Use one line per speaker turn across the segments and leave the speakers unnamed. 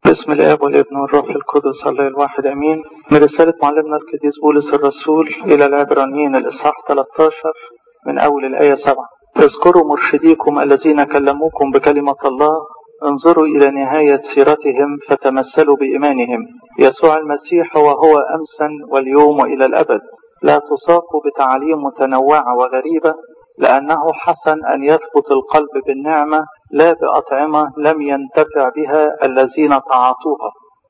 بسم الاب والابن والروح القدس الله الواحد امين من رساله معلمنا القديس بولس الرسول الى العبرانيين الاصحاح 13 من اول الايه 7 اذكروا مرشديكم الذين كلموكم بكلمه الله انظروا الى نهايه سيرتهم فتمثلوا بايمانهم يسوع المسيح وهو امسا واليوم والى الابد لا تساقوا بتعاليم متنوعه وغريبه لأنه حسن أن يثبت القلب بالنعمة لا بأطعمة لم ينتفع بها الذين تعاطوها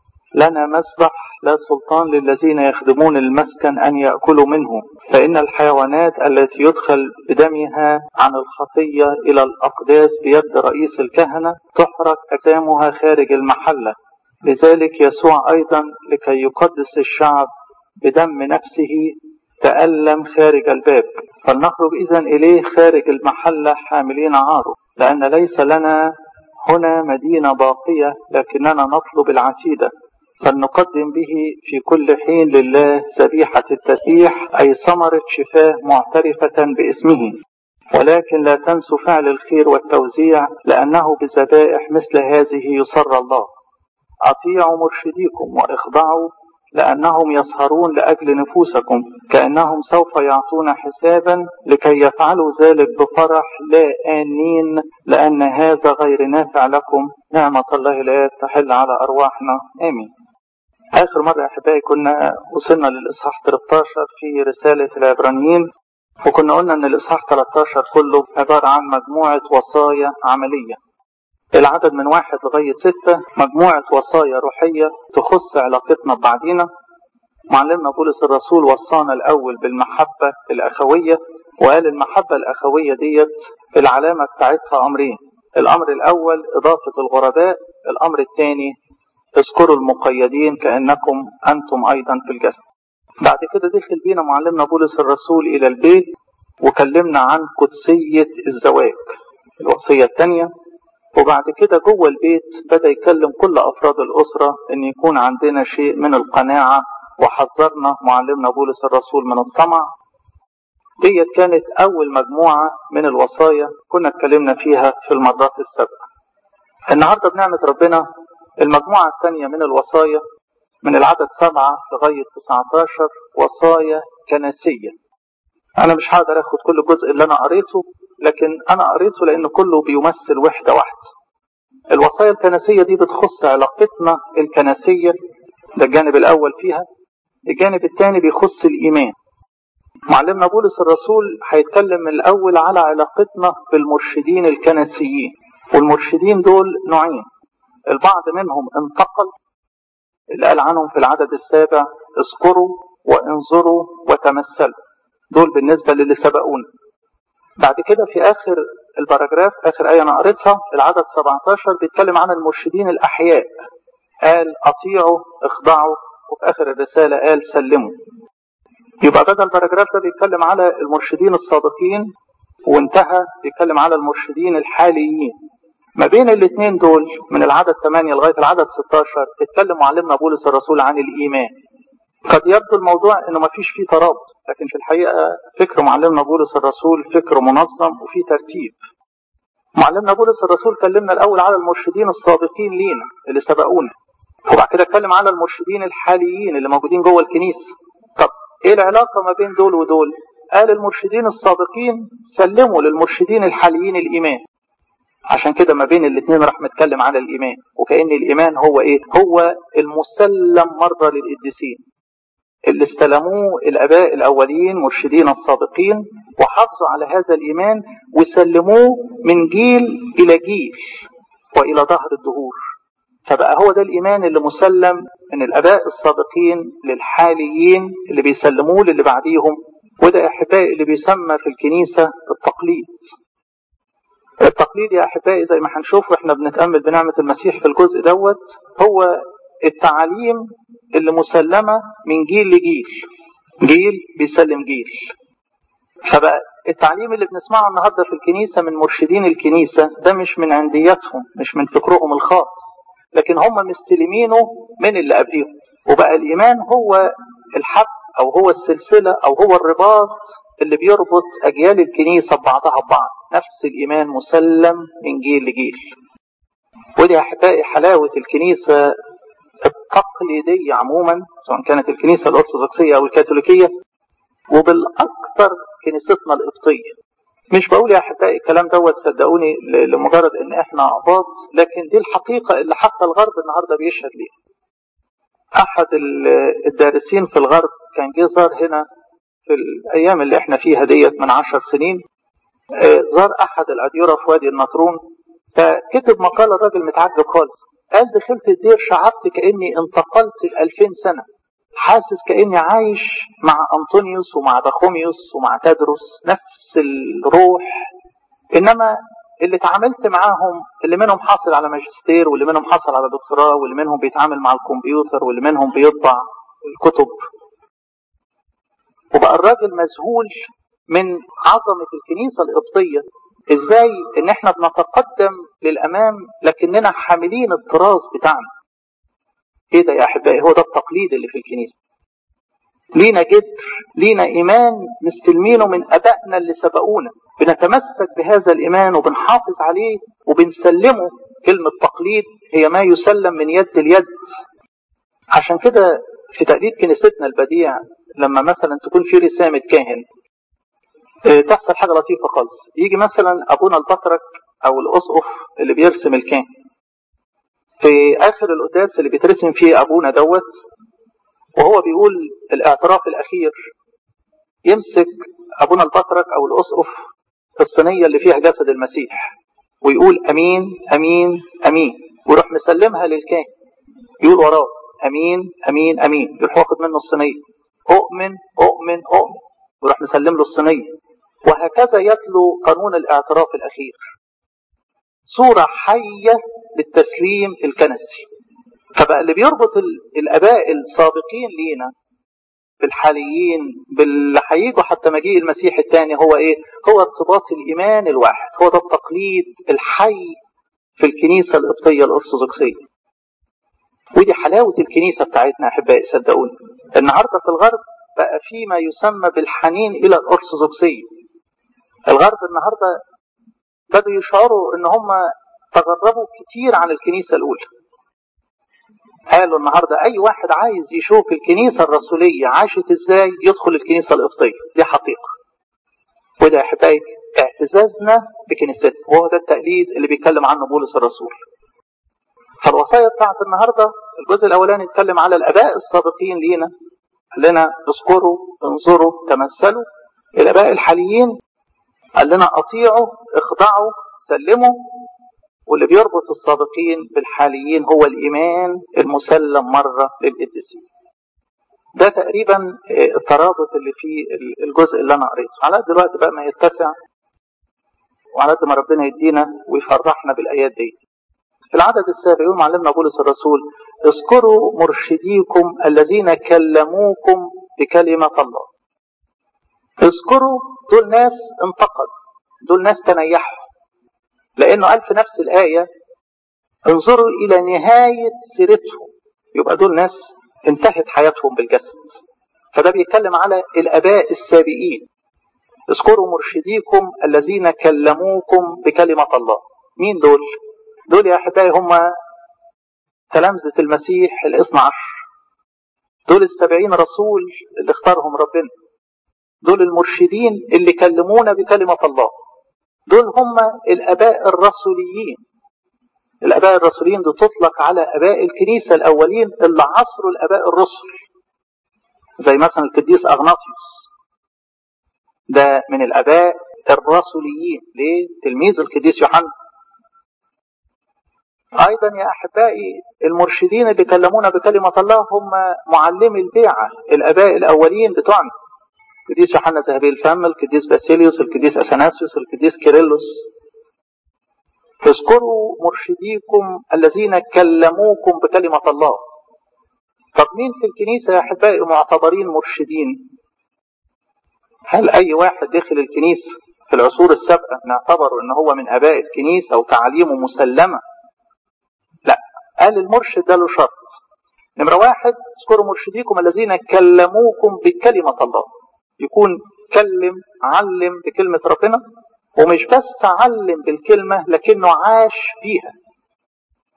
لنا مسبح لا سلطان للذين يخدمون المسكن أن يأكلوا منه فإن الحيوانات التي يدخل بدمها عن الخطية إلى الأقداس بيد رئيس الكهنة تحرق أجسامها خارج المحلة لذلك يسوع أيضا لكي يقدس الشعب بدم نفسه تألم خارج الباب فلنخرج إذا إليه خارج المحلة حاملين عاره لأن ليس لنا هنا مدينة باقية لكننا نطلب العتيدة فلنقدم به في كل حين لله ذبيحة التسبيح أي ثمرة شفاه معترفة باسمه ولكن لا تنسوا فعل الخير والتوزيع لأنه بذبائح مثل هذه يسر الله أطيعوا مرشديكم وإخضعوا لأنهم يسهرون لأجل نفوسكم كأنهم سوف يعطون حسابا لكي يفعلوا ذلك بفرح لا آنين لأن هذا غير نافع لكم نعمة الله لا تحل على أرواحنا آمين آخر مرة أحبائي كنا وصلنا للإصحاح 13 في رسالة العبرانيين وكنا قلنا أن الإصحاح 13 كله عبارة عن مجموعة وصايا عملية العدد من واحد لغاية ستة مجموعة وصايا روحية تخص علاقتنا ببعضينا معلمنا بولس الرسول وصانا الأول بالمحبة الأخوية وقال المحبة الأخوية ديت العلامة بتاعتها أمرين الأمر الأول إضافة الغرباء الأمر الثاني اذكروا المقيدين كأنكم أنتم أيضا في الجسد بعد كده دخل بينا معلمنا بولس الرسول إلى البيت وكلمنا عن قدسية الزواج الوصية الثانية وبعد كده جوه البيت بدأ يكلم كل أفراد الأسرة إن يكون عندنا شيء من القناعة وحذرنا معلمنا بولس الرسول من الطمع ديت كانت أول مجموعة من الوصايا كنا اتكلمنا فيها في المرات السابقة النهاردة بنعمة ربنا المجموعة الثانية من الوصايا من العدد سبعة لغاية 19 وصايا كنسية أنا مش هقدر أخد كل جزء اللي أنا قريته لكن أنا قريته لأن كله بيمثل وحدة واحدة الوصايا الكنسية دي بتخص علاقتنا الكنسية ده الجانب الأول فيها الجانب الثاني بيخص الإيمان معلمنا بولس الرسول هيتكلم من الأول على علاقتنا بالمرشدين الكنسيين والمرشدين دول نوعين البعض منهم انتقل اللي قال عنهم في العدد السابع اذكروا وانظروا وتمثلوا دول بالنسبة للي سبقونا بعد كده في آخر الباراجراف آخر آية أنا قريتها العدد 17 بيتكلم عن المرشدين الأحياء قال أطيعوا اخضعوا وفي آخر الرسالة قال سلموا يبقى بدل الباراجراف ده بيتكلم على المرشدين السابقين وانتهى بيتكلم على المرشدين الحاليين ما بين الاثنين دول من العدد 8 لغاية العدد 16 اتكلم معلمنا بولس الرسول عن الإيمان قد يبدو الموضوع انه ما فيش فيه ترابط لكن في الحقيقه فكر معلمنا بولس الرسول فكر منظم وفيه ترتيب معلمنا بولس الرسول كلمنا الاول على المرشدين السابقين لينا اللي سبقونا وبعد كده اتكلم على المرشدين الحاليين اللي موجودين جوه الكنيسه طب ايه العلاقه ما بين دول ودول قال المرشدين السابقين سلموا للمرشدين الحاليين الايمان عشان كده ما بين الاثنين راح متكلم على الايمان وكان الايمان هو ايه هو المسلم مره للقديسين اللي استلموه الاباء الاولين مرشدين السابقين وحافظوا على هذا الايمان وسلموه من جيل الى جيل والى ظهر الدهور فبقى هو ده الايمان اللي مسلم من الاباء السابقين للحاليين اللي بيسلموه للي بعديهم وده يا احبائي اللي بيسمى في الكنيسه التقليد التقليد يا احبائي زي ما هنشوف واحنا بنتامل بنعمه المسيح في الجزء دوت هو التعاليم اللي مسلمة من جيل لجيل جيل بيسلم جيل فبقى التعليم اللي بنسمعه النهارده في الكنيسة من مرشدين الكنيسة ده مش من عندياتهم مش من فكرهم الخاص لكن هم مستلمينه من اللي قبليهم وبقى الإيمان هو الحب أو هو السلسلة أو هو الرباط اللي بيربط أجيال الكنيسة ببعضها ببعض نفس الإيمان مسلم من جيل لجيل ودي أحبائي حلاوة الكنيسة التقليدية عموما سواء كانت الكنيسة الأرثوذكسية أو الكاثوليكية وبالأكثر كنيستنا القبطية مش بقول يا أحبائي الكلام دوت صدقوني لمجرد إن إحنا أقباط لكن دي الحقيقة اللي حتى الغرب النهاردة بيشهد ليها أحد الدارسين في الغرب كان جه زار هنا في الأيام اللي إحنا فيها ديت من عشر سنين زار أحد الأديرة في وادي النطرون فكتب مقال الراجل متعجب خالص قال دخلت الدير شعرت كأني انتقلت ل 2000 سنة حاسس كأني عايش مع أنطونيوس ومع بخوميوس ومع تدرس نفس الروح إنما اللي اتعاملت معاهم اللي منهم حاصل على ماجستير واللي منهم حاصل على دكتوراه واللي منهم بيتعامل مع الكمبيوتر واللي منهم بيطبع الكتب وبقى الراجل مذهول من عظمة الكنيسة القبطية ازاي ان احنا بنتقدم للامام لكننا حاملين الطراز بتاعنا ايه ده يا احبائي هو ده التقليد اللي في الكنيسة لينا جدر لينا ايمان مستلمينه من ابائنا اللي سبقونا بنتمسك بهذا الايمان وبنحافظ عليه وبنسلمه كلمة تقليد هي ما يسلم من يد اليد عشان كده في تقليد كنيستنا البديع لما مثلا تكون في رسامة كاهن تحصل حاجة لطيفة خالص يجي مثلا أبونا البطرك أو الأسقف اللي بيرسم الكاهن في آخر القداس اللي بيترسم فيه أبونا دوت وهو بيقول الاعتراف الأخير يمسك أبونا البطرك أو الأسقف الصينية اللي فيها جسد المسيح ويقول أمين أمين أمين ويروح مسلمها للكاهن يقول وراه أمين أمين أمين يروح واخد منه الصينية أؤمن أؤمن أؤمن ويروح مسلم له الصينية وهكذا يتلو قانون الاعتراف الأخير صورة حية للتسليم الكنسي فبقى اللي بيربط الآباء السابقين لينا بالحاليين باللي هيجوا حتى مجيء المسيح الثاني هو ايه؟ هو ارتباط الايمان الواحد، هو ده التقليد الحي في الكنيسه القبطيه الارثوذكسيه. ودي حلاوه الكنيسه بتاعتنا احبائي صدقوني. النهارده في الغرب بقى في ما يسمى بالحنين الى الارثوذكسيه. الغرب النهارده بدوا يشعروا ان هم تغربوا كتير عن الكنيسه الاولى. قالوا النهارده اي واحد عايز يشوف الكنيسه الرسوليه عاشت ازاي يدخل الكنيسه القبطيه دي حقيقه وده يا احبائي اعتزازنا بكنيستنا وهو ده التقليد اللي بيتكلم عنه بولس الرسول فالوصايا بتاعت النهارده الجزء الاولاني يتكلم على الاباء السابقين لينا قال لنا اذكروا انظروا تمثلوا الاباء الحاليين قال لنا اطيعوا اخضعوا سلموا واللي بيربط السابقين بالحاليين هو الإيمان المسلم مرة للقديسين ده تقريبا الترابط اللي في الجزء اللي أنا قريته على قد الوقت بقى ما يتسع وعلى قد ما ربنا يدينا ويفرحنا بالآيات دي في العدد السابع يقول معلمنا بولس الرسول اذكروا مرشديكم الذين كلموكم بكلمة الله اذكروا دول ناس انتقد دول ناس تنيحوا لأنه قال في نفس الآية انظروا إلى نهاية سيرتهم يبقى دول ناس انتهت حياتهم بالجسد فده بيتكلم على الآباء السابقين اذكروا مرشديكم الذين كلموكم بكلمة الله مين دول؟ دول يا أحبائي هم تلامذة المسيح الاثنى عشر دول السبعين رسول اللي اختارهم ربنا دول المرشدين اللي كلمونا بكلمة الله دول هم الاباء الرسوليين الاباء الرسوليين دي تطلق على اباء الكنيسه الاولين اللي عصروا الاباء الرسل زي مثلا القديس اغناطيوس ده من الاباء الرسوليين ليه تلميذ القديس يوحنا ايضا يا احبائي المرشدين اللي كلمونا بكلمه الله هم معلمي البيعه الاباء الاولين بتوعنا القديس يوحنا ذهبي الفم القديس باسيليوس القديس اثناسيوس القديس كيرلس اذكروا مرشديكم الذين كلموكم بكلمة الله طب مين في الكنيسة يا أحبائي معتبرين مرشدين هل أي واحد داخل الكنيسة في العصور السابقة نعتبر أن هو من أباء الكنيسة وتعاليمه مسلمة لا قال المرشد ده له شرط نمرة واحد اذكروا مرشديكم الذين كلموكم بكلمة الله يكون كلم علم بكلمة ربنا ومش بس علم بالكلمة لكنه عاش بيها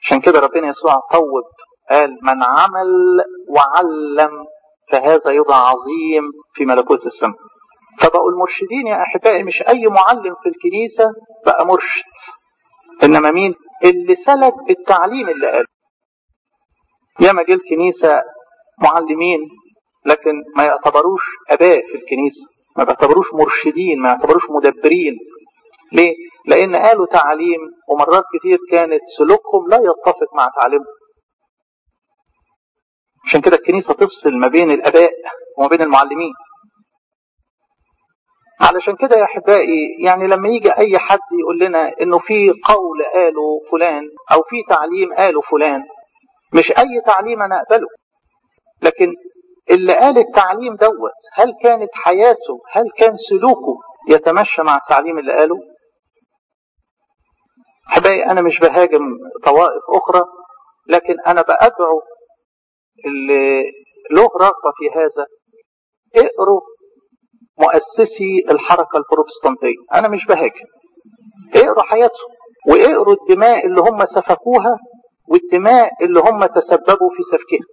عشان كده ربنا يسوع طوب قال من عمل وعلم فهذا يبقى عظيم في ملكوت السماء فبقوا المرشدين يا احبائي مش اي معلم في الكنيسه بقى مرشد انما مين اللي سلك بالتعليم اللي قاله ياما جه الكنيسه معلمين لكن ما يعتبروش اباء في الكنيسه ما بيعتبروش مرشدين ما يعتبروش مدبرين ليه؟ لأن قالوا تعليم ومرات كتير كانت سلوكهم لا يتفق مع تعليمهم. عشان كده الكنيسة تفصل ما بين الآباء وما بين المعلمين. علشان كده يا أحبائي يعني لما يجي أي حد يقول لنا إنه في قول قاله فلان أو في تعليم قاله فلان مش أي تعليم أنا أقبله. لكن اللي قال التعليم دوت هل كانت حياته هل كان سلوكه يتمشى مع التعليم اللي قاله احبائي انا مش بهاجم طوائف اخرى لكن انا بادعو اللي له رغبه في هذا اقروا مؤسسي الحركه البروتستانتيه انا مش بهاجم اقروا حياتهم واقروا الدماء اللي هم سفكوها والدماء اللي هم تسببوا في سفكها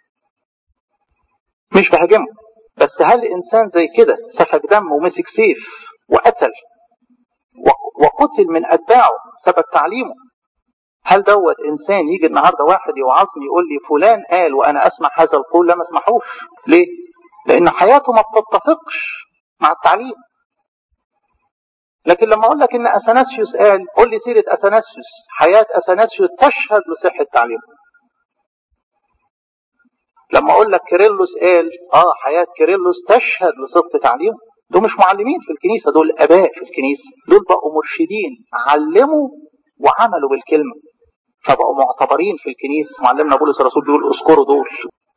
مش بهاجمهم بس هل انسان زي كده سفك دم ومسك سيف وقتل وقتل من اتباعه سبب تعليمه هل دوت انسان يجي النهارده واحد يوعظني يقول لي فلان قال وانا اسمع هذا القول لا ما اسمحوش ليه؟ لان حياته ما بتتفقش مع التعليم لكن لما اقول لك ان اثناسيوس قال قول لي سيره اثناسيوس حياه اثناسيوس تشهد لصحه تعليمه لما اقول لك كيرلس قال اه حياه كيرلس تشهد لصدق تعليمه دول مش معلمين في الكنيسه دول اباء في الكنيسه دول بقوا مرشدين علموا وعملوا بالكلمه فبقوا معتبرين في الكنيسه معلمنا بولس الرسول بيقول اذكروا دول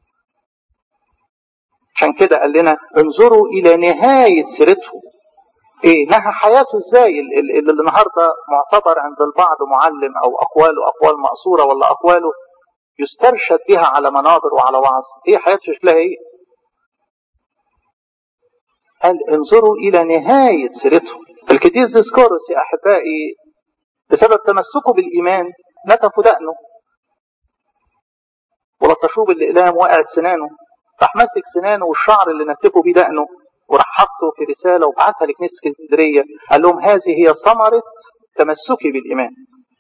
عشان كده قال لنا انظروا الى نهايه سيرتهم ايه نهى حياته ازاي اللي, اللي النهارده معتبر عند البعض معلم او اقواله اقوال مقصوره ولا اقواله يسترشد بها على منابر وعلى وعظ ايه حياته شكلها ايه قال انظروا الى نهايه سيرتهم القديس ديسكورس يا احبائي بسبب تمسكه بالايمان نتف دقنه ولطشوه بالاقلام وقعت سنانه راح ماسك سنانه والشعر اللي نتفه بيه دقنه وراح حطه في رساله وبعتها لكنيسه اسكندريه قال لهم هذه هي ثمره تمسكي بالايمان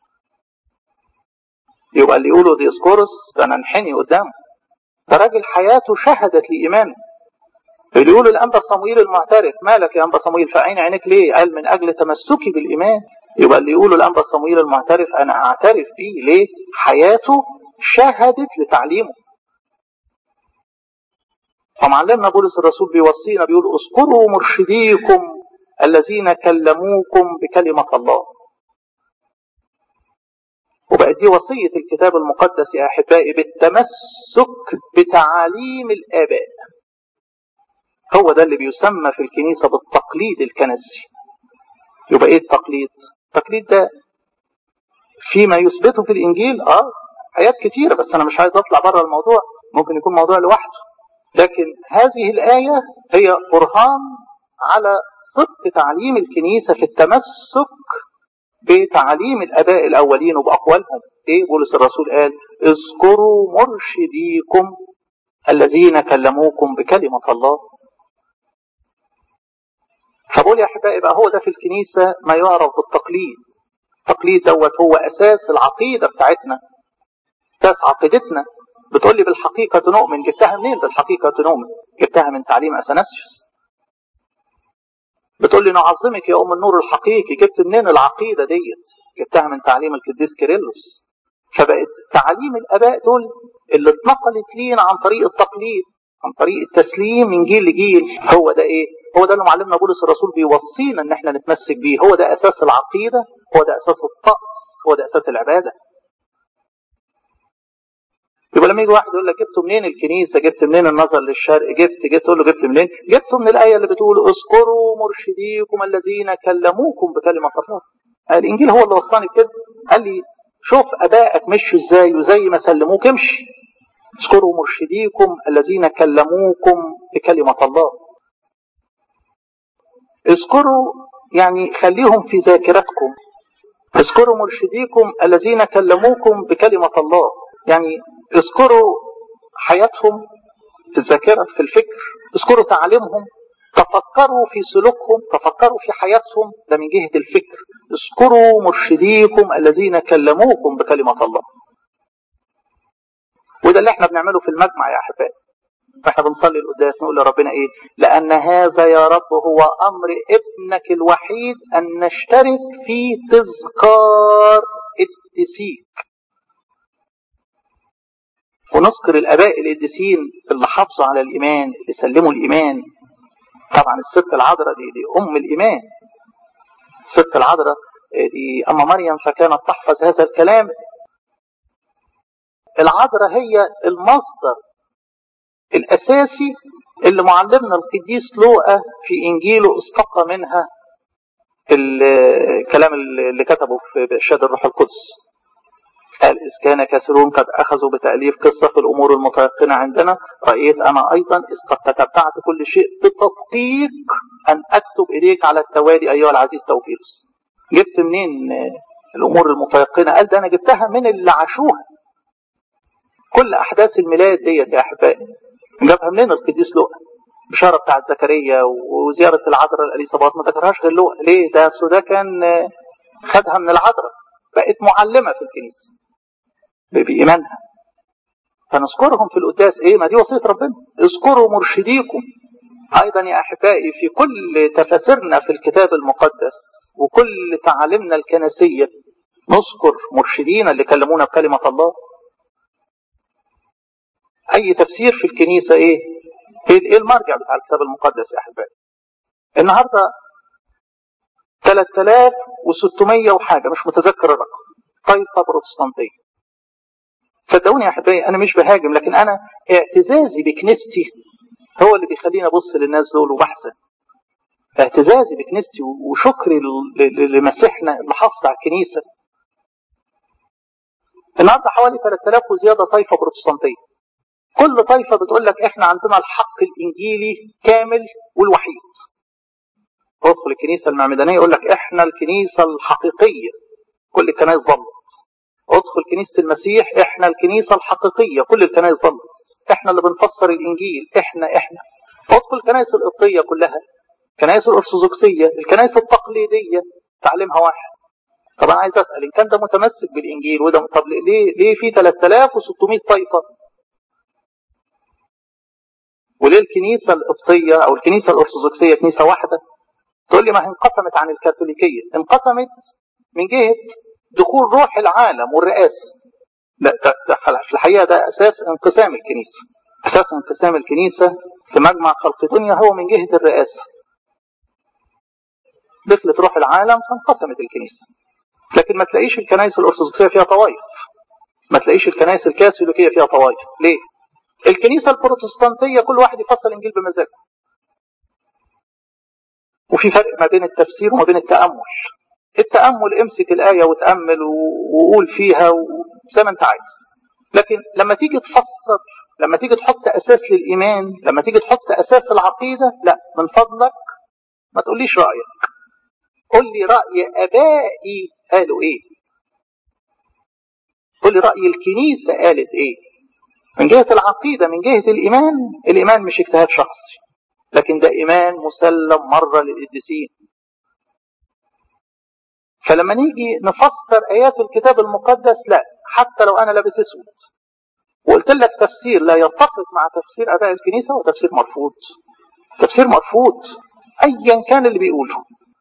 يبقى اللي يقولوا ديسكورس ده انا انحني قدامه ده راجل حياته شهدت لايمانه اللي يقولوا الانبا صمويل المعترف مالك يا انبا صمويل فعين عينك ليه قال من اجل تمسكي بالايمان يبقى اللي يقولوا الانبا صمويل المعترف انا اعترف بيه ليه حياته شهدت لتعليمه فمعلمنا بولس الرسول بيوصينا بيقول اذكروا مرشديكم الذين كلموكم بكلمه الله وبقت دي وصية الكتاب المقدس يا أحبائي بالتمسك بتعاليم الآباء هو ده اللي بيسمى في الكنيسة بالتقليد الكنسي يبقى إيه التقليد؟ التقليد ده فيما يثبته في الإنجيل آه آيات كتيرة بس أنا مش عايز أطلع بره الموضوع ممكن يكون موضوع لوحده لكن هذه الآية هي برهان على صدق تعليم الكنيسة في التمسك بتعليم الاباء الاولين وباقوالهم ايه بولس الرسول قال اذكروا مرشديكم الذين كلموكم بكلمه الله فبقول يا احبائي بقى هو ده في الكنيسه ما يعرف بالتقليد التقليد دوت هو اساس العقيده بتاعتنا اساس عقيدتنا بتقول لي بالحقيقه نؤمن جبتها منين بالحقيقه نؤمن جبتها من تعليم اثناسيوس بتقول لي نعظمك يا ام النور الحقيقي جبت منين العقيده ديت جبتها من تعليم القديس كيرلس فبقت تعاليم الاباء دول اللي اتنقلت لينا عن طريق التقليد عن طريق التسليم من جيل لجيل هو ده ايه هو ده اللي معلمنا بولس الرسول بيوصينا ان احنا نتمسك بيه هو ده اساس العقيده هو ده اساس الطقس هو ده اساس العباده يبقى لما يجي واحد يقول لك جبته منين الكنيسه جبت منين النظر للشرق جبت جبت تقول له جبت منين جبته من الايه اللي بتقول اذكروا مرشديكم الذين كلموكم بكلمه الله الانجيل هو اللي وصاني بكده قال لي شوف ابائك مشوا ازاي وزي ما سلموك امشي اذكروا مرشديكم الذين كلموكم بكلمه الله اذكروا يعني خليهم في ذاكرتكم اذكروا مرشديكم الذين كلموكم بكلمة الله يعني اذكروا حياتهم في الذاكرة في الفكر اذكروا تعاليمهم تفكروا في سلوكهم تفكروا في حياتهم ده من جهة الفكر اذكروا مرشديكم الذين كلموكم بكلمة الله وده اللي احنا بنعمله في المجمع يا احبائي فاحنا بنصلي القداس نقول لربنا ايه لان هذا يا رب هو امر ابنك الوحيد ان نشترك في تذكار التسيك ونذكر الاباء القديسين اللي حافظوا على الايمان اللي سلموا الايمان طبعا الست العذراء دي, دي ام الايمان الست العذراء دي اما مريم فكانت تحفظ هذا الكلام العذراء هي المصدر الاساسي اللي معلمنا القديس لوقا في انجيله استقى منها الكلام اللي كتبه في ارشاد الروح القدس قال إذ كان كثيرون قد أخذوا بتأليف قصة في الأمور المتيقنة عندنا رأيت أنا أيضا إذ قد تتبعت كل شيء بتدقيق أن أكتب إليك على التوالي أيها العزيز توفيلوس جبت منين الأمور المتيقنة قال ده أنا جبتها من اللي عاشوها كل أحداث الميلاد ديت يا أحبائي جابها منين القديس لوقا بشارة بتاعت زكريا وزيارة العذراء الأليصابات ما ذكرهاش غير لوقا ليه ده ده كان خدها من العذراء بقت معلمة في الكنيسة بإيمانها فنذكرهم في القداس ايه ما دي وصية ربنا اذكروا مرشديكم ايضا يا احبائي في كل تفاسيرنا في الكتاب المقدس وكل تعاليمنا الكنسية نذكر مرشدينا اللي كلمونا بكلمة الله اي تفسير في الكنيسة ايه ايه المرجع بتاع الكتاب المقدس يا احبائي النهارده 3600 وحاجة مش متذكر الرقم طائفة بروتستانتية صدقوني يا احبائي انا مش بهاجم لكن انا اعتزازي بكنيستي هو اللي بيخليني ابص للناس دول وبحزن اعتزازي بكنيستي وشكري لمسيحنا اللي حافظ على الكنيسه النهارده حوالي 3000 وزياده طائفه بروتستانتيه كل طائفه بتقول لك احنا عندنا الحق الانجيلي كامل والوحيد ادخل الكنيسه المعمدانيه يقول لك احنا الكنيسه الحقيقيه كل الكنائس ضلت ادخل كنيسة المسيح احنا الكنيسة الحقيقية كل الكنائس ضلت احنا اللي بنفسر الانجيل احنا احنا ادخل الكنائس القبطية كلها الكنائس الارثوذكسية الكنائس التقليدية تعليمها واحد طب انا عايز اسال ان كان ده متمسك بالانجيل وده طب ليه ليه في 3600 طائفه وليه الكنيسه القبطيه او الكنيسه الارثوذكسيه كنيسه واحده تقول لي ما هي انقسمت عن الكاثوليكيه انقسمت من جهه دخول روح العالم والرئاسة لا ده, ده في الحقيقة ده أساس انقسام الكنيسة أساس انقسام الكنيسة في مجمع خلق الدنيا هو من جهة الرئاسة دخلت روح العالم فانقسمت الكنيسة لكن ما تلاقيش الكنائس الأرثوذكسية فيها طوائف ما تلاقيش الكنائس الكاثوليكية فيها طوائف ليه؟ الكنيسة البروتستانتية كل واحد يفسر الإنجيل بمزاجه وفي فرق ما بين التفسير وما بين التأمل التأمل امسك الآية وتأمل وقول فيها زي ما أنت عايز لكن لما تيجي تفسر لما تيجي تحط أساس للإيمان لما تيجي تحط أساس العقيدة لا من فضلك ما تقوليش رأيك قول لي رأي أبائي قالوا إيه قول لي رأي الكنيسة قالت إيه من جهة العقيدة من جهة الإيمان الإيمان مش اجتهاد شخصي لكن ده إيمان مسلم مرة للقديسين فلما نيجي نفسر ايات الكتاب المقدس لا حتى لو انا لابس اسود وقلت لك تفسير لا يتفق مع تفسير اباء الكنيسه هو تفسير مرفوض تفسير مرفوض ايا كان اللي بيقوله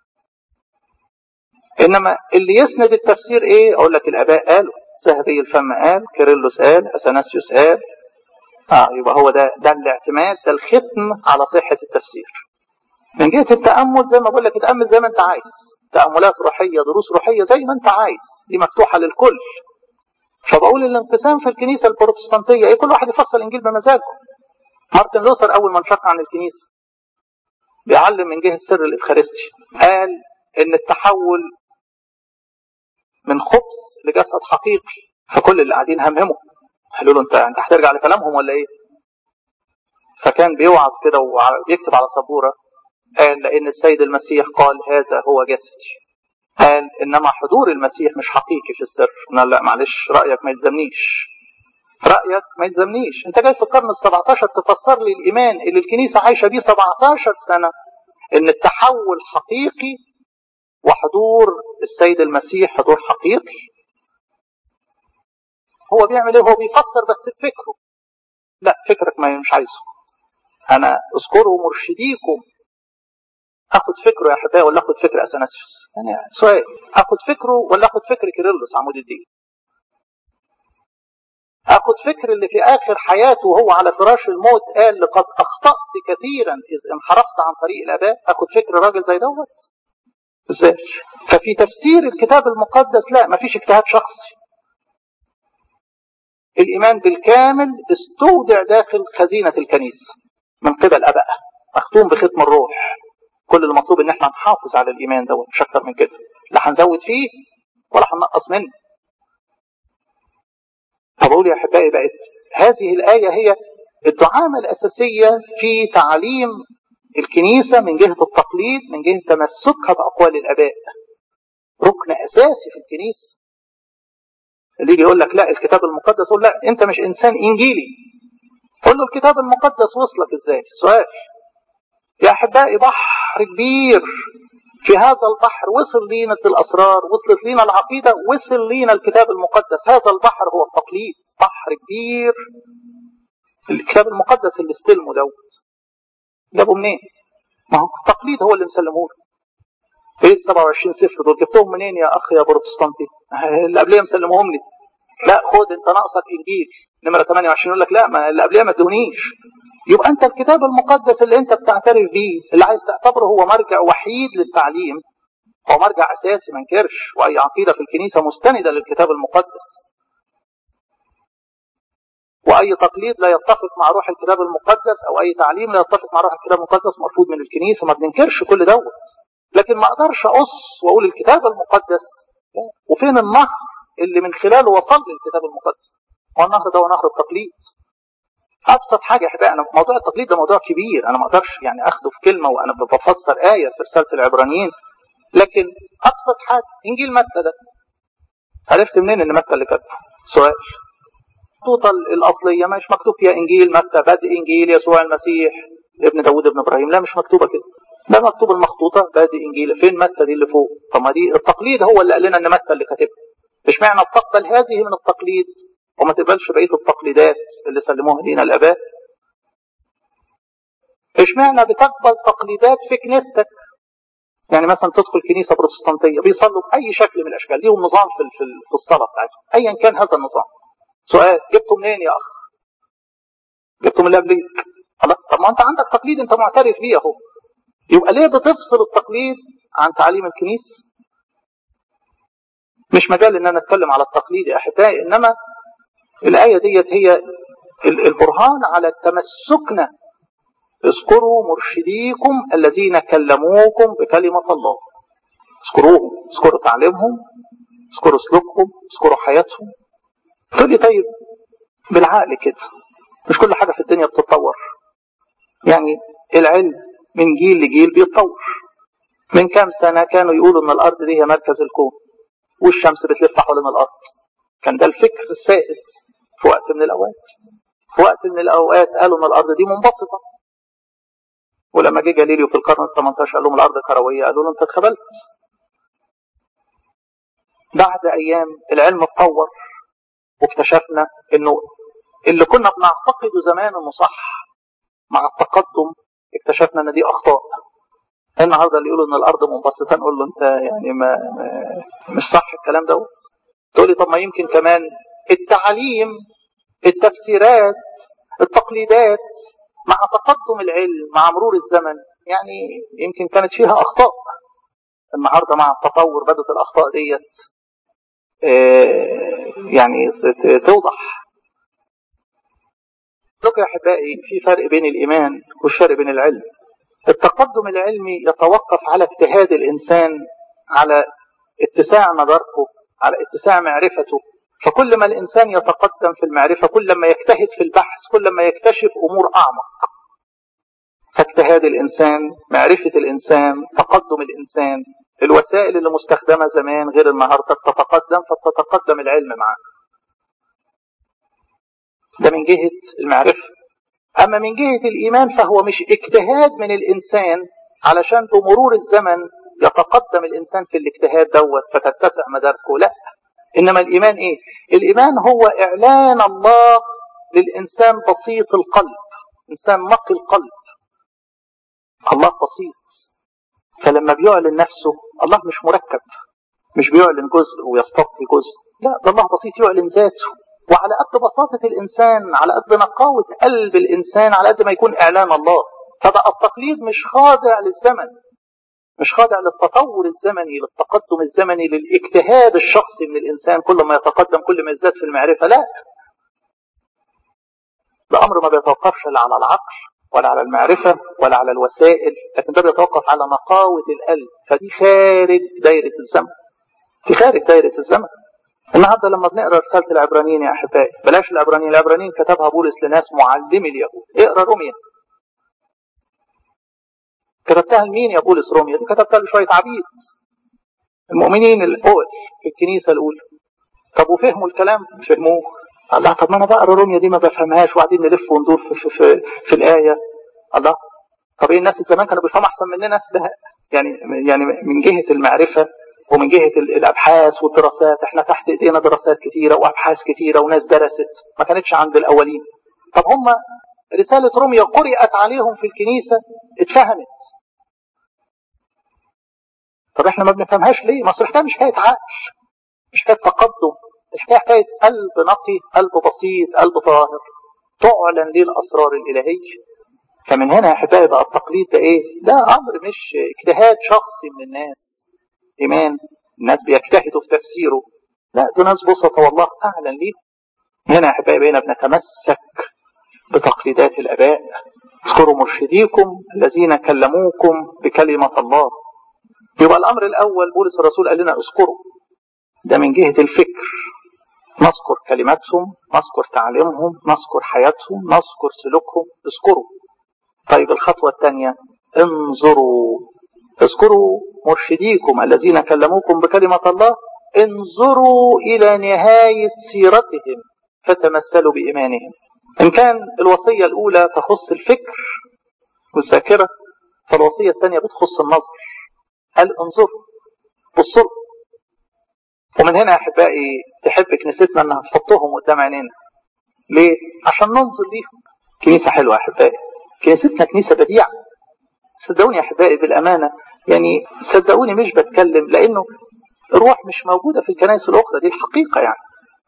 انما اللي يسند التفسير ايه اقول لك الاباء قالوا ذهبي الفم قال كيرلس قال اثناسيوس قال اه يبقى هو ده ده الاعتماد ده الختم على صحه التفسير من جهه التامل زي ما بقول لك اتامل زي ما انت عايز تأملات روحية دروس روحية زي ما انت عايز دي مفتوحة للكل فبقول الانقسام في الكنيسة البروتستانتية ايه كل واحد يفصل الانجيل بمزاجه مارتن لوثر اول ما انشق عن الكنيسة بيعلم من جهة سر الافخارستي قال ان التحول من خبز لجسد حقيقي فكل اللي قاعدين همهموا قالوا له انت انت هترجع لكلامهم ولا ايه فكان بيوعظ كده وبيكتب على سبوره قال لأن السيد المسيح قال هذا هو جسدي قال انما حضور المسيح مش حقيقي في السر لا, لا معلش رايك ما يلزمنيش رايك ما يلزمنيش انت جاي في القرن ال17 تفسر لي الايمان اللي الكنيسه عايشه بيه 17 سنه ان التحول حقيقي وحضور السيد المسيح حضور حقيقي هو بيعمل ايه هو بيفسر بس بفكره لا فكرك ما مش عايزه انا اذكروا مرشديكم اخد فكره يا احبائي ولا اخد فكر اثناسيوس يعني سؤال اخد فكره ولا اخد فكر كيرلس عمود الدين اخد فكر اللي في اخر حياته وهو على فراش الموت قال لقد اخطات كثيرا اذ انحرفت عن طريق الاباء اخد فكر راجل زي دوت ازاي ففي تفسير الكتاب المقدس لا ما فيش اجتهاد شخصي الايمان بالكامل استودع داخل خزينه الكنيسه من قبل ابائها مختوم بختم الروح كل المطلوب ان احنا نحافظ على الايمان دوت مش اكتر من كده لا هنزود فيه ولا هننقص منه فبقول يا احبائي بقت هذه الايه هي الدعامه الاساسيه في تعليم الكنيسه من جهه التقليد من جهه تمسكها باقوال الاباء ركن اساسي في الكنيسه اللي يجي يقول لك لا الكتاب المقدس يقول لا انت مش انسان انجيلي قول له الكتاب المقدس وصلك ازاي سؤال يا احبائي بحر كبير في هذا البحر وصل لينا الاسرار وصلت لينا العقيده وصل لينا الكتاب المقدس هذا البحر هو التقليد بحر كبير الكتاب المقدس اللي استلمه دوت جابه منين؟ ما هو التقليد هو اللي مسلمه له ايه ال 27 سفر دول جبتهم منين يا اخ يا بروتستانتي؟ اللي قبليه مسلمهم لي لا خد انت ناقصك انجيل نمره 28 يقول لك لا ما اللي قبليه ما ادونيش يبقى انت الكتاب المقدس اللي انت بتعترف بيه اللي عايز تعتبره هو مرجع وحيد للتعليم هو مرجع اساسي ما انكرش واي عقيده في الكنيسه مستنده للكتاب المقدس واي تقليد لا يتفق مع روح الكتاب المقدس او اي تعليم لا يتفق مع روح الكتاب المقدس مرفوض من الكنيسه ما بننكرش كل دوت لكن ما اقدرش اقص واقول الكتاب المقدس وفين النهر اللي من خلاله وصل لي الكتاب المقدس هو النهر ده هو نهر التقليد ابسط حاجه يا احبائي انا موضوع التقليد ده موضوع كبير انا ما اقدرش يعني اخده في كلمه وانا بفسر ايه في رساله العبرانيين لكن ابسط حاجه انجيل متى ده عرفت منين ان متى اللي كتبه سؤال الخطوطة الأصلية مش مكتوب فيها إنجيل متى بدء إنجيل يسوع المسيح ابن داوود ابن إبراهيم لا مش مكتوبة كده ده مكتوب المخطوطة بادئ إنجيل فين متى دي اللي فوق طب ما دي التقليد هو اللي قال لنا إن متى اللي كاتبها مش معنى تقبل هذه من التقليد وما تقبلش بقية التقليدات اللي سلموها لينا الآباء ايش معنى بتقبل تقليدات في كنيستك يعني مثلا تدخل كنيسه بروتستانتيه بيصلوا باي شكل من الاشكال ليهم نظام في في في الصلاه بتاعتهم ايا كان هذا النظام سؤال جبته منين يا اخ جبته من اللي قبليك خلاص طب ما انت عندك تقليد انت معترف بيه اهو يبقى ليه بتفصل التقليد عن تعليم الكنيسه مش مجال ان انا اتكلم على التقليد يا احبائي انما الايه ديت هي البرهان على تمسكنا اذكروا مرشديكم الذين كلموكم بكلمة الله اذكروهم اذكروا تعليمهم اذكروا سلوكهم اذكروا حياتهم تقول لي طيب بالعقل كده مش كل حاجة في الدنيا بتتطور يعني العلم من جيل لجيل بيتطور من كام سنة كانوا يقولوا ان الارض دي هي مركز الكون والشمس بتلف حوالين الارض كان ده الفكر السائد في وقت من الاوقات في وقت من الاوقات قالوا ان الارض دي منبسطه ولما جه جاليليو في القرن ال 18 قال لهم الارض كرويه قالوا له انت اتخبلت بعد ايام العلم اتطور واكتشفنا انه اللي كنا بنعتقده زمان انه صح مع التقدم اكتشفنا ان دي اخطاء النهارده اللي يقولوا ان الارض منبسطه نقول له انت يعني ما, ما مش صح الكلام دوت تقول لي طب ما يمكن كمان التعليم التفسيرات التقليدات مع تقدم العلم مع مرور الزمن يعني يمكن كانت فيها اخطاء النهارده مع التطور بدات الاخطاء ديت يعني توضح لك يا احبائي في فرق بين الايمان والفرق بين العلم التقدم العلمي يتوقف على اجتهاد الانسان على اتساع مداركه على اتساع معرفته فكل ما الإنسان يتقدم في المعرفة كل ما يجتهد في البحث كل ما يكتشف أمور أعمق فاجتهاد الإنسان معرفة الإنسان تقدم الإنسان الوسائل اللي مستخدمة زمان غير النهاردة بتتقدم فتتقدم العلم معاه ده من جهة المعرفة أما من جهة الإيمان فهو مش اجتهاد من الإنسان علشان بمرور الزمن يتقدم الإنسان في الاجتهاد دوت فتتسع مداركه لا إنما الإيمان إيه؟ الإيمان هو إعلان الله للإنسان بسيط القلب إنسان نقي القلب الله بسيط فلما بيعلن نفسه الله مش مركب مش بيعلن جزء ويستبقي جزء لا ده الله بسيط يعلن ذاته وعلى قد بساطة الإنسان على قد نقاوة قلب الإنسان على قد ما يكون إعلان الله فبقى التقليد مش خاضع للزمن مش خاضع للتطور الزمني للتقدم الزمني للاجتهاد الشخصي من الإنسان كل ما يتقدم كل ما يزداد في المعرفة لا ده أمر ما بيتوقفش لا على العقل ولا على المعرفة ولا على الوسائل لكن ده بيتوقف على نقاوة القلب فدي خارج دايرة الزمن دي خارج دايرة الزمن النهارده لما بنقرا رساله العبرانيين يا احبائي بلاش العبرانيين العبرانيين كتبها بولس لناس معلمي اليهود اقرا روميا كتبتها لمين يا بولس روميا دي كتبتها لشويه عبيد المؤمنين الاول في الكنيسه الاولى طب وفهموا الكلام فهموه الله طب ما انا بقرا روميا دي ما بفهمهاش وقاعدين نلف وندور في, في, في, في الايه الله طب ايه الناس زمان كانوا بيفهموا احسن مننا لا يعني يعني من جهه المعرفه ومن جهة الأبحاث والدراسات احنا تحت ايدينا دراسات كتيرة وأبحاث كتيرة وناس درست ما كانتش عند الأولين طب هم رسالة روميا قرأت عليهم في الكنيسة اتفهمت طب احنا ما بنفهمهاش ليه؟ ما الحكاية مش حكاية عقل مش حكاية تقدم الحكاية حكاية قلب نقي قلب بسيط قلب طاهر تعلن ليه الأسرار الإلهية فمن هنا يا أحبائي بقى التقليد ده إيه؟ ده أمر مش اجتهاد شخصي من الناس إيمان الناس بيجتهدوا في تفسيره لا دول ناس بسطة والله أعلن ليه هنا يا أحبائي بقينا بنتمسك بتقليدات الآباء اذكروا مرشديكم الذين كلموكم بكلمة الله يبقى الأمر الأول بولس الرسول قال لنا اذكروا ده من جهة الفكر نذكر كلماتهم نذكر تعليمهم نذكر حياتهم نذكر سلوكهم اذكروا طيب الخطوة الثانية انظروا اذكروا مرشديكم الذين كلموكم بكلمة الله انظروا إلى نهاية سيرتهم فتمثلوا بإيمانهم إن كان الوصية الأولى تخص الفكر والذاكرة فالوصية الثانية بتخص النظر قال انظروا بصوا ومن هنا يا أحبائي تحب كنيستنا أنها تحطهم قدام عينينا ليه؟ عشان ننظر ليهم كنيسة حلوة يا أحبائي كنيستنا كنيسة بديعة صدقوني يا أحبائي بالأمانة يعني صدقوني مش بتكلم لأنه الروح مش موجودة في الكنائس الأخرى دي الحقيقة يعني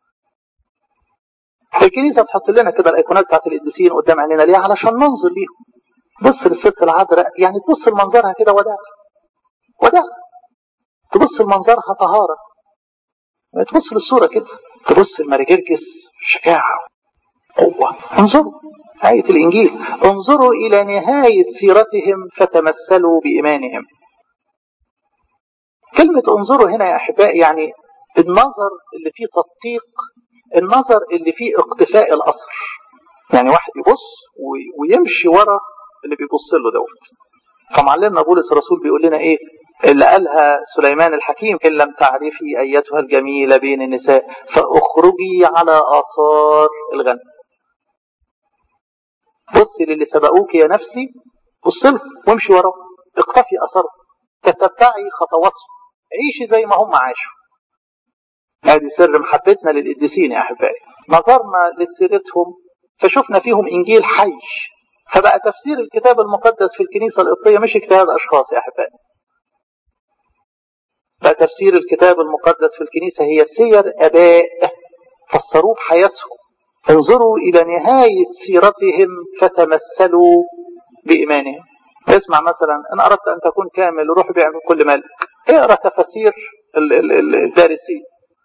الكنيسة بتحط لنا كده الأيقونات بتاعت القديسين قدام عينينا ليه علشان ننظر ليهم بص للست العذراء يعني تبص لمنظرها كده وداع وداع تبص لمنظرها طهارة تبص للصورة كده تبص لماري جرجس شجاعة قوة انظروا آية الإنجيل انظروا إلى نهاية سيرتهم فتمثلوا بإيمانهم كلمة انظروا هنا يا أحبائي يعني النظر اللي فيه تدقيق النظر اللي فيه اقتفاء الأثر يعني واحد يبص ويمشي ورا اللي بيبص له دوت فمعلمنا بولس الرسول بيقول لنا ايه اللي قالها سليمان الحكيم ان لم تعرفي ايتها الجميله بين النساء فاخرجي على اثار الغنم بصي للي سبقوك يا نفسي بص له وامشي وراه اقتفي اثره تتبعي خطواته عيشي زي ما هم عاشوا هذه سر محبتنا للقديسين يا احبائي نظرنا لسيرتهم فشفنا فيهم انجيل حي فبقى تفسير الكتاب المقدس في الكنيسه القبطيه مش اجتهاد اشخاص يا احبائي بقى تفسير الكتاب المقدس في الكنيسه هي سير اباء فسروه بحياتهم انظروا الى نهايه سيرتهم فتمثلوا بايمانهم اسمع مثلا ان اردت ان تكون كامل روح بيع من كل مالك اقرا تفاسير الدارسين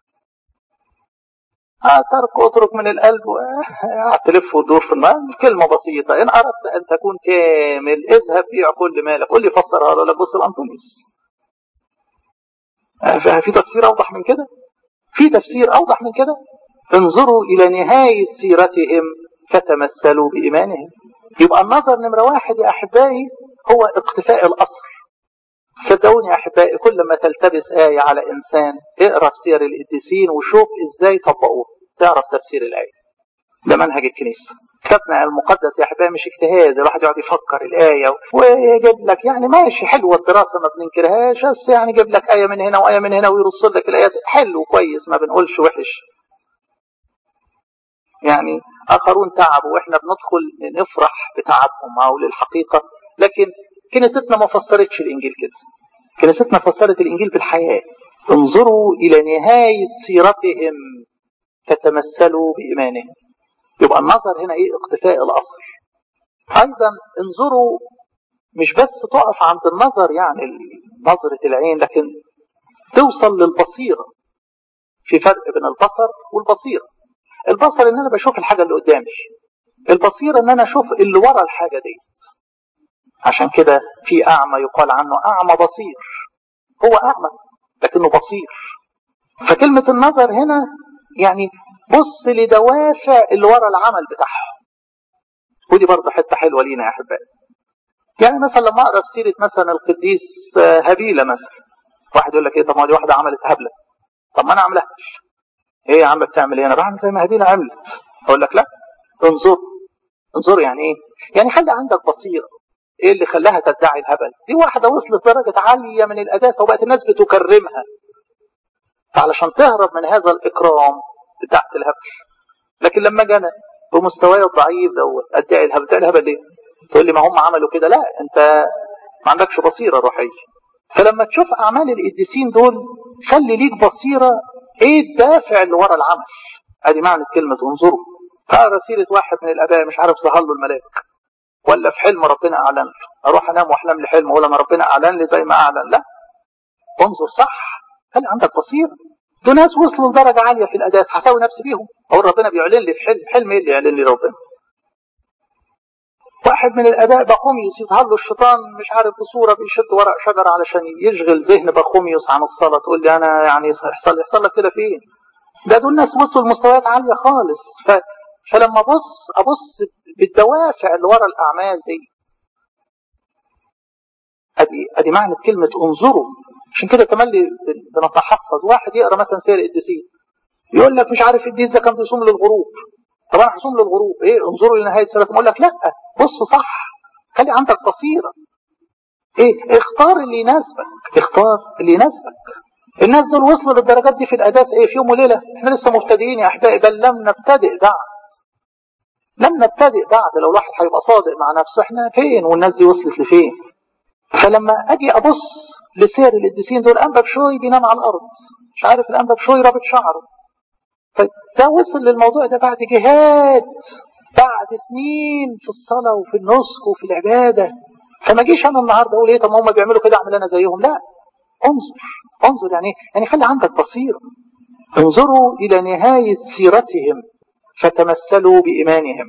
ترك اترك من القلب تلف وتدور في الماء كلمه بسيطه ان اردت ان تكون كامل اذهب بيع كل مالك قول لي فسرها لك بص الانطونيوس في تفسير اوضح من كده في تفسير اوضح من كده انظروا الى نهايه سيرتهم فتمثلوا بايمانهم يبقى النظر نمره واحد يا احبائي هو اقتفاء الاثر صدقوني يا احبائي كل ما تلتبس آية على إنسان اقرا في سير القديسين وشوف ازاي طبقوها تعرف تفسير الآية ده منهج الكنيسة كتابنا المقدس يا احبائي مش اجتهاد الواحد يقعد يفكر الآية ويجيب لك يعني ماشي حلوة الدراسة ما بننكرهاش بس يعني يجيب لك آية من هنا وآية من هنا ويرص لك الآيات حلو كويس ما بنقولش وحش يعني آخرون تعبوا وإحنا بندخل نفرح بتعبهم أو للحقيقة لكن كنيستنا ما فسرتش الإنجيل كده كنيستنا فسرت الإنجيل بالحياة انظروا إلى نهاية سيرتهم فتمثلوا بإيمانهم يبقى النظر هنا إيه اقتفاء الأصل أيضا انظروا مش بس تقف عند النظر يعني نظرة العين لكن توصل للبصيرة في فرق بين البصر والبصيرة البصر ان انا بشوف الحاجة اللي قدامي البصيرة ان انا اشوف اللي ورا الحاجة ديت عشان كده في اعمى يقال عنه اعمى بصير هو اعمى لكنه بصير فكلمة النظر هنا يعني بص لدوافع اللي ورا العمل بتاعهم ودي برضه حتة حلوة لينا يا احبائي يعني مثلا لما اقرا في سيرة مثلا القديس هابيلة مثلا واحد يقول لك ايه طب ما دي واحدة عملت هبلة طب ما انا عاملهاش ايه يا عم بتعمل ايه انا بعمل زي ما هابيلة عملت اقول لك لا انظر انظر يعني ايه يعني خلي عندك بصيرة ايه اللي خلاها تدعي الهبل دي واحدة وصلت درجة عالية من القداسة وبقت الناس بتكرمها فعلشان تهرب من هذا الإكرام ادعت الهبل لكن لما جانا بمستواي الضعيف دوت ادعي الهبل ادعي الهبل ليه تقول لي ما هم عملوا كده لا انت ما عندكش بصيرة روحية فلما تشوف أعمال القديسين دول خلي ليك بصيرة ايه الدافع اللي ورا العمل ادي معنى كلمة انظروا قرأ سيرة واحد من الآباء مش عارف ظهر له الملاك ولا في حلم ربنا أعلن له أروح أنام وأحلم لي حلم ولا ما ربنا أعلن لي زي ما أعلن لا انظر صح خلي عندك بصيرة دول ناس وصلوا لدرجة عالية في القداس هساوي نفسي بيهم أو ربنا بيعلن لي في حلم حلم إيه اللي يعلن لي ربنا واحد من الآباء بخوميوس يظهر له الشيطان مش عارف بصورة بيشد ورق شجرة علشان يشغل ذهن بخوميوس عن الصلاة تقول لي أنا يعني يحصل يحصل لك كده فين؟ ده دول ناس وصلوا لمستويات عالية خالص ف... فلما أبص أبص بالدوافع اللي ورا الأعمال دي أدي أدي معنى كلمة انظروا عشان كده تملي بنتحفظ واحد يقرا مثلا سير القديسين يقول لك مش عارف القديس ده كان بيصوم للغروب طب انا هصوم للغروب ايه انظروا لنهايه سنه اقول لك لا بص صح خلي عندك بصيره ايه اختار اللي يناسبك اختار اللي يناسبك الناس دول وصلوا للدرجات دي في القداسه ايه في يوم وليله احنا لسه مبتدئين يا احبائي بل لم نبتدئ بعد لم نبتدئ بعد لو الواحد هيبقى صادق مع نفسه احنا فين والناس دي وصلت لفين فلما اجي ابص لسير القديسين دول انبا بشوي بينام على الارض مش عارف الانبا بشوي رابط شعره فده وصل للموضوع ده بعد جهاد بعد سنين في الصلاه وفي النسك وفي العباده فما جيش انا النهارده اقول ايه طب ما هم بيعملوا كده اعمل انا زيهم لا انظر انظر يعني يعني خلي عندك بصيره انظروا الى نهايه سيرتهم فتمثلوا بايمانهم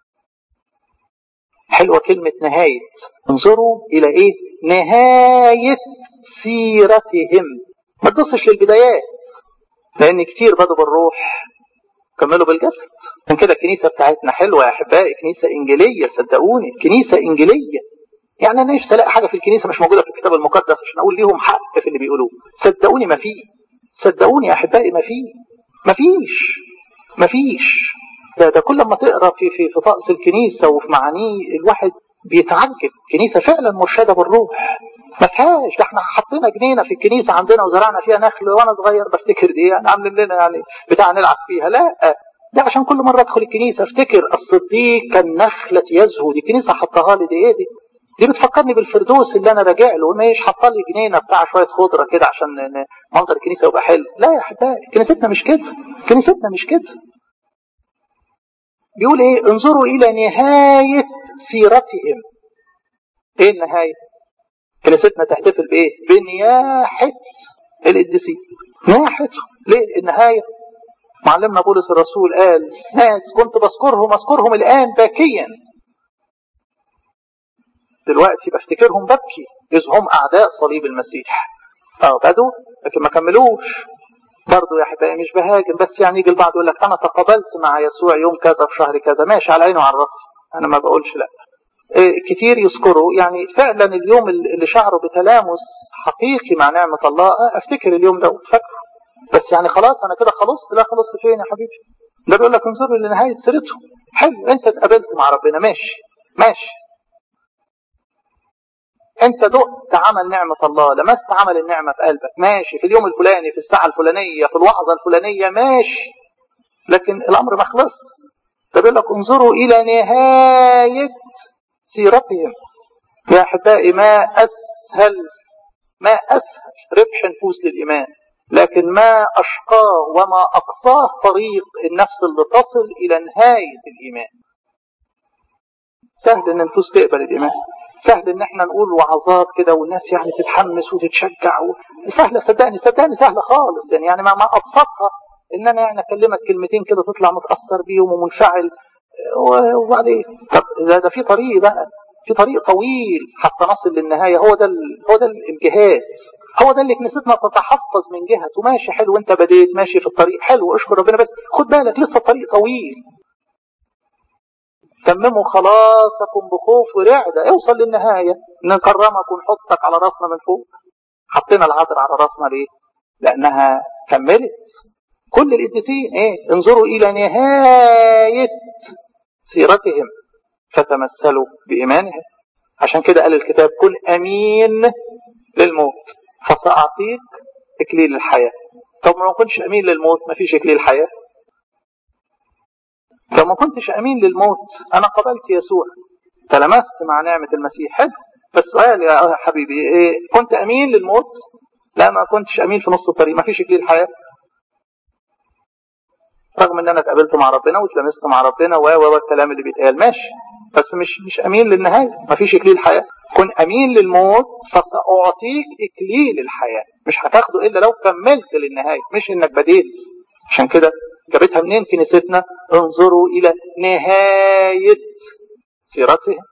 حلوه كلمه نهايه انظروا الى ايه نهايه سيرتهم ما تبصش للبدايات لان كتير بدوا بالروح كملوا بالجسد عشان كده الكنيسه بتاعتنا حلوه يا احبائي كنيسه انجيليه صدقوني كنيسه انجيليه يعني انا نفسي الاقي حاجه في الكنيسه مش موجوده في الكتاب المقدس عشان اقول ليهم حق في اللي بيقولوه صدقوني ما فيه صدقوني يا احبائي ما فيه ما فيش ما فيش ده, ده كل ما تقرا في في في طقس الكنيسه وفي معانيه الواحد بيتعجب كنيسه فعلا مرشده بالروح ما فيهاش ده احنا حطينا جنينه في الكنيسه عندنا وزرعنا فيها نخل وانا صغير بفتكر دي يعني عاملين لنا يعني بتاع نلعب فيها لا ده عشان كل مره ادخل الكنيسه افتكر الصديق كالنخله يزهو دي كنيسه حطها لي دي ايه دي دي بتفكرني بالفردوس اللي انا راجع له مش حاطه لي جنينه بتاع شويه خضره كده عشان منظر الكنيسه يبقى حلو لا يا احبائي كنيستنا مش كده كنيستنا مش كده بيقول ايه انظروا الى نهايه سيرتهم ايه النهايه كنيستنا تحتفل بايه بنياحه القديسين نياحته ليه النهايه معلمنا بولس الرسول قال ناس كنت بذكرهم اذكرهم الان باكيا دلوقتي بفتكرهم ببكي إذ هم أعداء صليب المسيح اه بدوا لكن ما كملوش برضه يا احبائي مش بهاجم بس يعني يجي البعض يقول لك انا تقابلت مع يسوع يوم كذا في شهر كذا ماشي على عينه وعلى راسي انا ما بقولش لا كتير يذكروا يعني فعلا اليوم اللي شعروا بتلامس حقيقي مع نعمة الله افتكر اليوم ده فاكره بس يعني خلاص انا كده خلصت لا خلصت فين يا حبيبي ده بيقول لك انظروا لنهاية سيرته حلو انت اتقابلت مع ربنا ماشي ماشي انت دقت عمل نعمة الله لمست عمل النعمة في قلبك ماشي في اليوم الفلاني في الساعة الفلانية في الوعظة الفلانية ماشي لكن الامر ما خلص ده بيقول لك انظروا الى نهاية سيرتهم يا احبائي ما اسهل ما اسهل ربح نفوس للايمان لكن ما اشقاه وما اقصاه طريق النفس اللي تصل الى نهاية الايمان سهل ان النفوس تقبل الايمان سهل ان احنا نقول وعظات كده والناس يعني تتحمس وتتشجع و... سهله صدقني صدقني سهله خالص يعني يعني ما, ما ابسطها ان انا يعني اكلمك كلمتين كده تطلع متاثر بيهم ومنفعل وبعدين طب ده, ده في طريق بقى في طريق طويل حتى نصل للنهايه هو ده ال... هو ده الجهاد هو ده اللي كنيستنا تتحفظ من جهته ماشي حلو انت بديت ماشي في الطريق حلو اشكر ربنا بس خد بالك لسه الطريق طويل تمموا خلاصكم بخوف ورعدة اوصل للنهاية نكرمك ونحطك على راسنا من فوق حطينا العطر على راسنا ليه لأنها كملت كل القديسين ايه انظروا إلى نهاية سيرتهم فتمثلوا بإيمانهم عشان كده قال الكتاب كن أمين للموت فسأعطيك إكليل الحياة طب ما كنتش أمين للموت ما فيش إكليل حياة لو ما كنتش امين للموت انا قبلت يسوع تلمست مع نعمه المسيح حلو بس سؤال يا حبيبي إيه كنت امين للموت لا ما كنتش امين في نص الطريق ما فيش اكليل حياه رغم ان انا اتقابلت مع ربنا واتلمست مع ربنا و و الكلام اللي بيتقال ماشي بس مش مش امين للنهايه ما فيش اكليل حياه كن امين للموت فساعطيك اكليل الحياه مش هتاخده الا لو كملت للنهايه مش انك بديت عشان كده جابتها منين كنيستنا انظروا إلى نهاية سيرتهم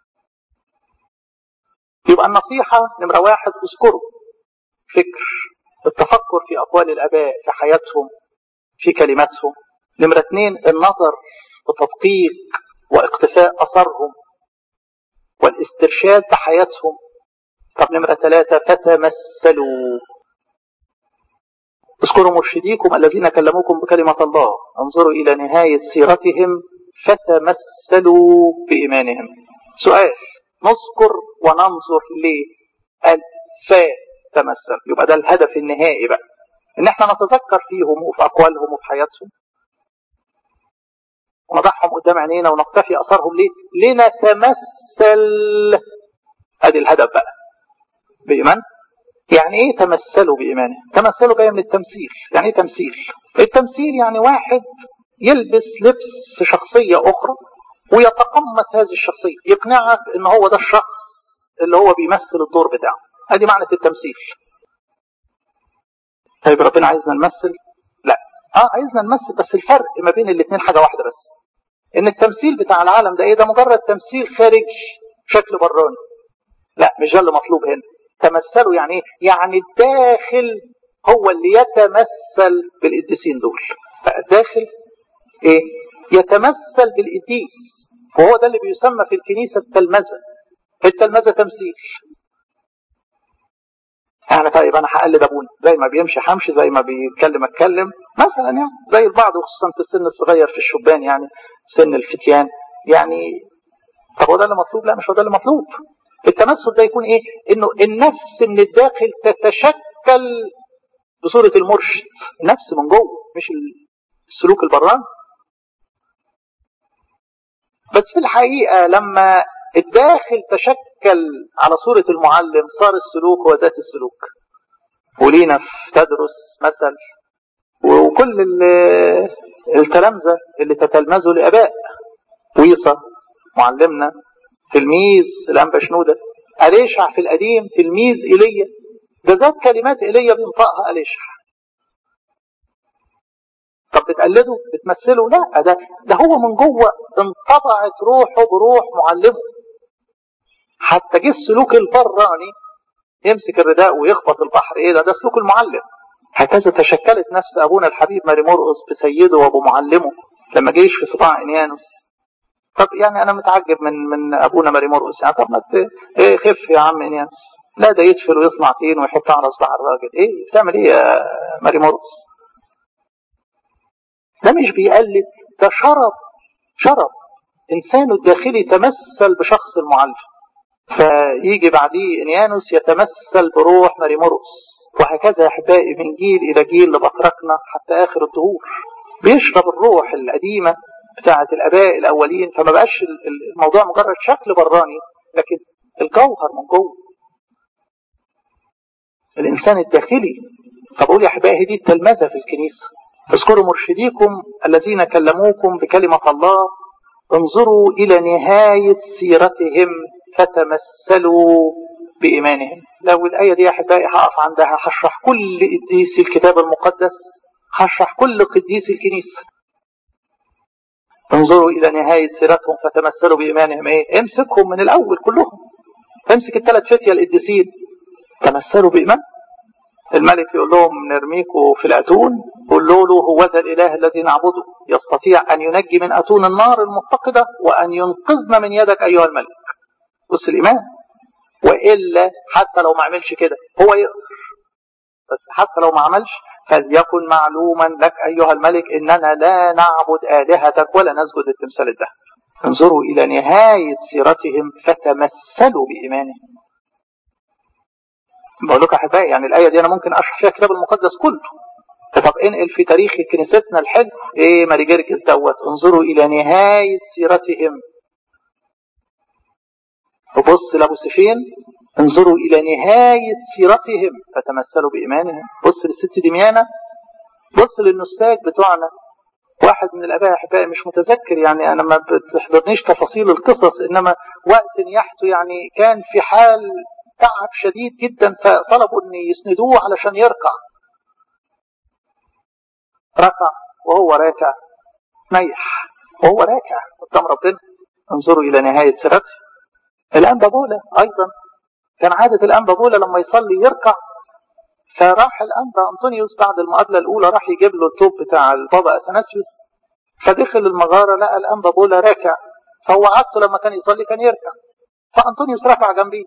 يبقى النصيحة نمرة واحد اذكروا فكر التفكر في أقوال الآباء في حياتهم في كلماتهم نمرة اثنين النظر وتدقيق واقتفاء أثرهم والاسترشاد بحياتهم طب نمرة ثلاثة فتمثلوا اذكروا مرشديكم الذين كلموكم بكلمة الله انظروا إلى نهاية سيرتهم فتمثلوا بإيمانهم سؤال نذكر وننظر ليه قال فتمثل يبقى ده الهدف النهائي بقى ان احنا نتذكر فيهم وفي اقوالهم وفي حياتهم ونضعهم قدام عينينا ونقتفي اثرهم ليه لنتمثل ادي الهدف بقى بايمان يعني ايه تمثلوا بإيمانه تمثلوا جاية من التمثيل يعني ايه تمثيل التمثيل يعني واحد يلبس لبس شخصية أخرى ويتقمص هذه الشخصية يقنعك ان هو ده الشخص اللي هو بيمثل الدور بتاعه ادي معنى التمثيل طيب ربنا عايزنا نمثل لا اه عايزنا نمثل بس الفرق ما بين الاثنين حاجة واحدة بس ان التمثيل بتاع العالم ده ايه ده مجرد تمثيل خارجي شكل براني لا مش ده اللي مطلوب هنا تمثلوا يعني ايه؟ يعني الداخل هو اللي يتمثل بالقديسين دول الداخل ايه يتمثل بالقديس وهو ده اللي بيسمى في الكنيسة التلمذة التلمذة تمثيل يعني طيب انا هقلد ابونا زي ما بيمشي همشي زي ما بيتكلم اتكلم مثلا يعني زي البعض وخصوصا في السن الصغير في الشبان يعني في سن الفتيان يعني طب هو ده اللي مطلوب لا مش هو ده اللي مطلوب التمثل ده يكون ايه انه النفس من الداخل تتشكل بصورة المرشد النفس من جوه مش السلوك البراني بس في الحقيقة لما الداخل تشكل على صورة المعلم صار السلوك هو ذات السلوك ولينا في تدرس مثل وكل التلامذة اللي تتلمذوا لأباء ويصة معلمنا تلميذ الأنبا شنودة أليشع في القديم تلميذ إيليا ده ذات كلمات إيليا بينطقها أليشع طب بتقلده بتمثله لا ده ده هو من جوه انطبعت روحه بروح معلمه حتى جه السلوك البراني يمسك الرداء ويخبط البحر ايه ده ده سلوك المعلم هكذا تشكلت نفس ابونا الحبيب ماري مرقس بسيده وابو معلمه لما جيش في صباع انيانوس طب يعني انا متعجب من من ابونا ماري مرقس يعني طب ما ايه خف يا عم انياس لا ده يدفل ويصنع طين ويحط على اصبع الراجل ايه بتعمل ايه يا ماري مرقس ده مش بيقلد ده شرب شرب انسانه الداخلي تمثل بشخص المعلم فيجي بعديه انيانوس يتمثل بروح ماري مرقس وهكذا يا احبائي من جيل الى جيل لبطركنا حتى اخر الدهور بيشرب الروح القديمه بتاعه الاباء الاولين فما بقاش الموضوع مجرد شكل براني لكن الجوهر من جوه الانسان الداخلي فبقول يا احبائي دي التلمذه في الكنيسه اذكروا مرشديكم الذين كلموكم بكلمه الله انظروا الى نهايه سيرتهم فتمثلوا بإيمانهم لو الآية دي يا أحبائي هقف عندها هشرح كل قديس الكتاب المقدس هشرح كل قديس الكنيسة انظروا إلى نهاية سيرتهم فتمثلوا بإيمانهم إيه امسكهم من الأول كلهم امسك الثلاث فتية القديسين تمثلوا بإيمان الملك يقول لهم نرميكوا في الأتون قولوا له هو ذا الإله الذي نعبده يستطيع أن ينجي من أتون النار المتقدة وأن ينقذنا من يدك أيها الملك بص الإيمان وإلا حتى لو ما عملش كده هو يقدر بس حتى لو ما عملش فليكن معلوما لك أيها الملك إننا لا نعبد آلهتك ولا نسجد للتمثال الذهب انظروا إلى نهاية سيرتهم فتمثلوا بإيمانهم بقول لكم أحبائي يعني الآية دي أنا ممكن أشرح فيها الكتاب المقدس كله طب انقل في تاريخ كنيستنا الحلو ايه ماري جيركس دوت انظروا الى نهايه سيرتهم وبص لابو سفين انظروا الى نهايه سيرتهم فتمثلوا بايمانهم بص للست دميانه بص للنساك بتوعنا واحد من الاباء احبائي مش متذكر يعني انا ما بتحضرنيش تفاصيل القصص انما وقت نياحته يعني كان في حال تعب شديد جدا فطلبوا ان يسندوه علشان يركع ركع وهو راكع نيح وهو راكع قدام ربنا انظروا الى نهايه سيرته الانبا بولا ايضا كان عاده الانبا بولا لما يصلي يركع فراح الانبا انطونيوس بعد المقابله الاولى راح يجيب له التوب بتاع البابا اثناسيوس فدخل المغاره لقى الانبا بولا راكع فهو عادته لما كان يصلي كان يركع فانطونيوس ركع جنبيه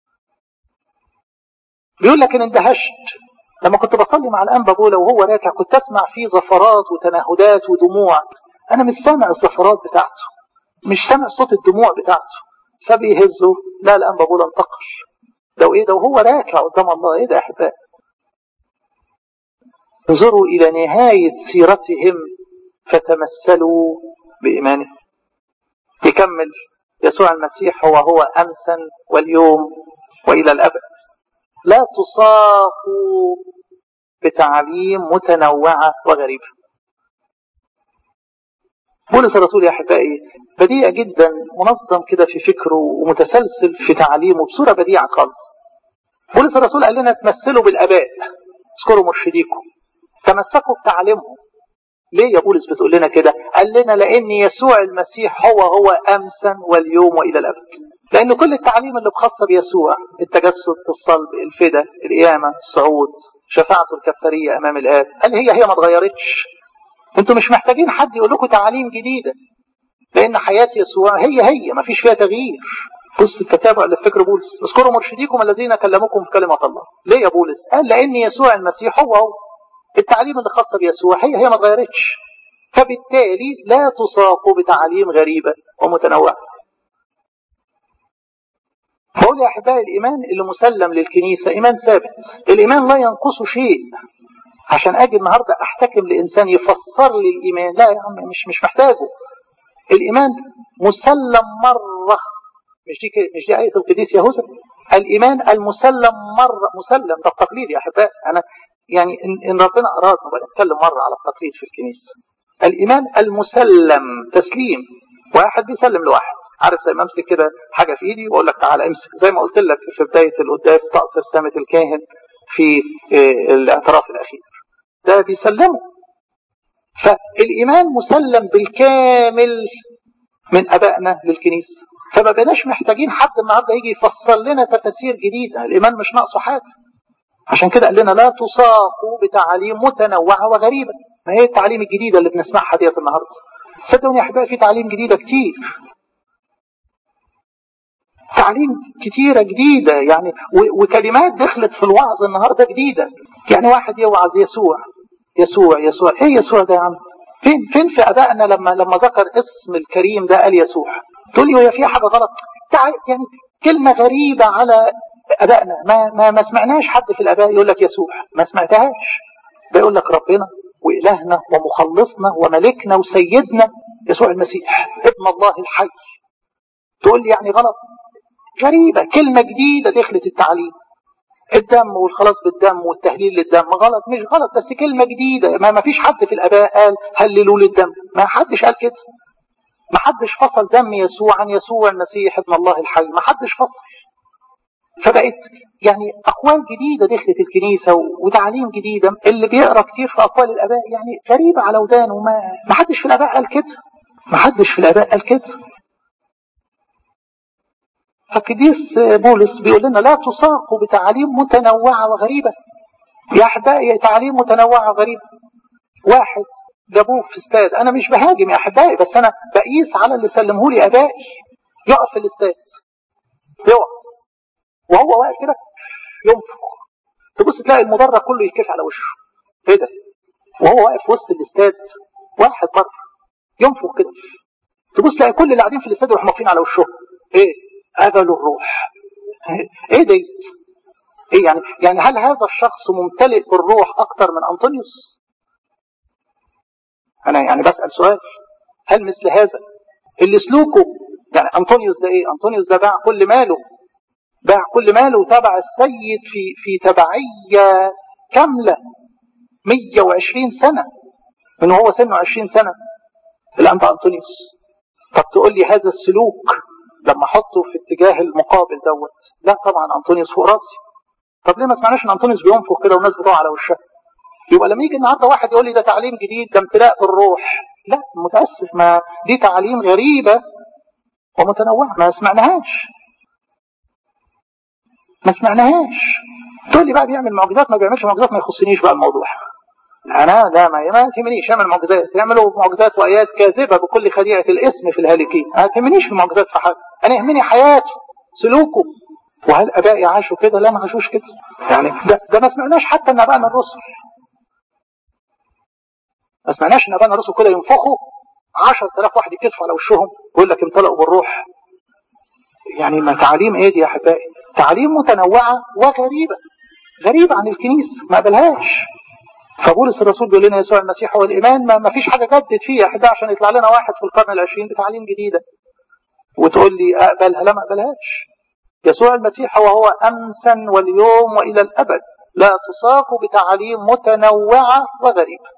بيقول لك ان اندهشت لما كنت بصلي مع الانبا بولا وهو راكع كنت اسمع فيه زفرات وتنهدات ودموع انا مش سامع الزفرات بتاعته مش سامع صوت الدموع بتاعته فبيهزه لا الانبا بولا انتقل ده ايه ده وهو راكع قدام الله ايه ده يا احبائي انظروا الى نهايه سيرتهم فتمثلوا بايمانهم يكمل يسوع المسيح هو هو امسا واليوم والى الابد لا تصاقوا بتعليم متنوعة وغريبة بولس الرسول يا أحبائي بديع جدا منظم كده في فكره ومتسلسل في تعليمه بصورة بديعة خالص بولس الرسول قال لنا تمثلوا بالآباء اذكروا مرشديكم تمسكوا بتعليمهم ليه يا بولس بتقول لنا كده قال لنا لأن يسوع المسيح هو هو أمسا واليوم وإلى الأبد لأن كل التعليم اللي خاصة بيسوع التجسد الصلب الفدا القيامة الصعود شفاعته الكفارية أمام الآب قال هي هي ما اتغيرتش انتوا مش محتاجين حد يقول لكم تعاليم جديدة لأن حياة يسوع هي هي ما فيش فيها تغيير بص التتابع اللي في فكر بولس اذكروا مرشديكم الذين كلموكم في كلمة الله ليه يا بولس قال لأن يسوع المسيح هو هو التعليم اللي خاصة بيسوع هي هي ما اتغيرتش فبالتالي لا تساقوا بتعاليم غريبة ومتنوعة بقول يا أحبائي الإيمان اللي مسلم للكنيسة إيمان ثابت الإيمان لا ينقصه شيء عشان أجي النهاردة أحتكم لإنسان يفسر لي الإيمان لا يا عم مش مش محتاجه الإيمان مسلم مرة مش دي مش دي آية القديس يهوذا الإيمان المسلم مرة مسلم ده التقليد يا أحبائي أنا يعني إن, إن ربنا أراد نبقى نتكلم مرة على التقليد في الكنيسة الإيمان المسلم تسليم واحد بيسلم لواحد عارف زي ما امسك كده حاجه في ايدي واقول لك تعالى امسك زي ما قلت لك في بدايه القداس تقصر سامه الكاهن في الاعتراف الاخير ده بيسلمه فالايمان مسلم بالكامل من ابائنا للكنيسه فما بقيناش محتاجين حد النهارده يجي يفسر لنا تفاسير جديده الايمان مش ناقصه حاجه عشان كده قال لنا لا تساقوا بتعاليم متنوعه وغريبه ما هي التعاليم الجديده اللي بنسمعها ديت النهارده صدقوني يا احبائي في تعاليم جديده كتير تعليم كتيرة جديدة يعني وكلمات دخلت في الوعظ النهاردة جديدة يعني واحد يوعظ يسوع يسوع يسوع ايه يسوع ده يا عم فين فين في ابائنا لما لما ذكر اسم الكريم ده قال يسوع تقول لي هي فيها حاجه غلط يعني كلمه غريبه على ابائنا ما ما ما سمعناش حد في الاباء يقول لك يسوع ما سمعتهاش بيقول لك ربنا والهنا ومخلصنا وملكنا وسيدنا يسوع المسيح ابن الله الحي تقول لي يعني غلط غريبه كلمه جديده دخلت التعليم الدم والخلاص بالدم والتهليل للدم غلط مش غلط بس كلمه جديده ما ما فيش حد في الاباء قال هللوا للدم ما حدش قال كده ما حدش فصل دم يسوع عن يسوع المسيح ابن الله الحي ما حدش فصل فبقت يعني اقوال جديده دخلت الكنيسه وتعاليم جديده اللي بيقرا كتير في اقوال الاباء يعني غريبه على ودانه ما ما حدش في الاباء قال كده ما حدش في الاباء قال كده فقديس بولس بيقول لنا لا تساقوا بتعاليم متنوعه وغريبه يا احبائي تعاليم متنوعه وغريبه واحد جابوه في استاد انا مش بهاجم يا احبائي بس انا بقيس على اللي سلمه لي ابائي يقف في الاستاد يقف وهو واقف كده ينفخ تبص تلاقي المدرج كله يكف على وشه ايه ده وهو واقف وسط الاستاد واحد بره ينفخ كده تبص تلاقي كل اللي قاعدين في الاستاد يروحوا واقفين على وشهم ايه قبلوا الروح ايه ديت ايه يعني يعني هل هذا الشخص ممتلئ بالروح اكتر من انطونيوس انا يعني بسال سؤال هل مثل هذا اللي سلوكه يعني انطونيوس ده ايه انطونيوس ده باع كل ماله باع كل ماله وتبع السيد في في تبعيه كامله 120 سنه من وهو سنه 20 سنه الانبا انطونيوس طب تقول لي هذا السلوك لما احطه في اتجاه المقابل دوت لا طبعا انطونيوس فوق راسي طب ليه ما سمعناش ان انطونيوس بينفخ كده والناس بتقع على وشها يبقى لما يجي النهارده واحد يقول لي ده تعليم جديد ده امتلاء بالروح لا متاسف ما دي تعاليم غريبه ومتنوعه ما سمعناهاش ما سمعناهاش تقول لي بقى بيعمل معجزات ما بيعملش معجزات ما يخصنيش بقى الموضوع انا لا ما ما تهمنيش يعمل معجزات يعملوا معجزات وايات كاذبه بكل خديعه الاسم في الهالكين ما تهمنيش المعجزات في حاجه انا يهمني حياته سلوكه وهل ابائي عاشوا كده لا ما عاشوش كده يعني ده, ده ما سمعناش حتى ان ابائنا الرسل ما سمعناش ان ابائنا الرسل كده ينفخوا 10000 واحد يكتفوا على وشهم ويقول لك امتلأوا بالروح يعني ما تعاليم ايه دي يا احبائي تعاليم متنوعه وغريبه غريبه عن الكنيسه ما قبلهاش فبولس الرسول بيقول لنا يسوع المسيح هو الايمان ما, ما فيش حاجه جدت فيه يا احبائي عشان يطلع لنا واحد في القرن العشرين بتعاليم جديده وتقول لي اقبلها لا ما اقبلهاش يسوع المسيح هو هو امسا واليوم والى الابد لا تساق بتعاليم متنوعه وغريبه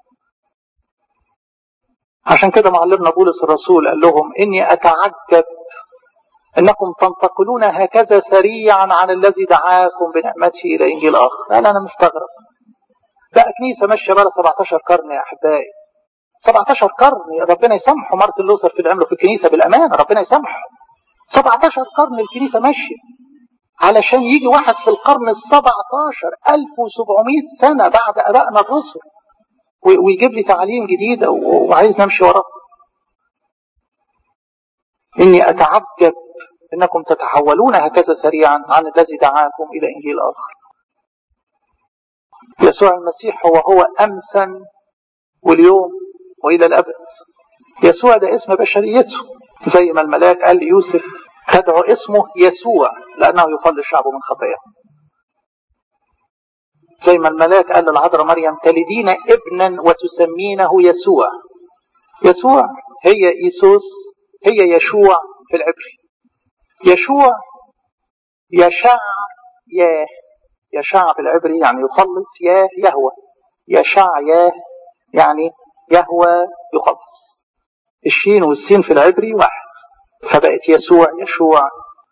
عشان كده معلمنا بولس الرسول قال لهم اني اتعجب انكم تنتقلون هكذا سريعا عن الذي دعاكم بنعمته الى انجيل اخر قال انا مستغرب بقى كنيسه ماشيه بقى 17 قرن يا احبائي 17 قرن ربنا يسامحه مارتن لوثر في اللي عمله في الكنيسه بالامانه ربنا يسامحه 17 قرن الكنيسه ماشيه علشان يجي واحد في القرن ال 17 1700 سنه بعد ابائنا الرسل ويجيب لي تعاليم جديده وعايز نمشي وراه اني اتعجب انكم تتحولون هكذا سريعا عن الذي دعاكم الى انجيل اخر يسوع المسيح هو هو امسا واليوم والى الابد يسوع ده اسم بشريته زي ما الملاك قال ليوسف تدعو اسمه يسوع لانه يخلص شعبه من خطاياهم زي ما الملاك قال للعذراء مريم تلدين ابنا وتسمينه يسوع يسوع هي ايسوس هي يشوع في العبري يشوع يشع ياه يشع في العبري يعني يخلص ياه يهوى يشع ياه يعني يهوى يخلص الشين والسين في العبري واحد فبقت يسوع يشوع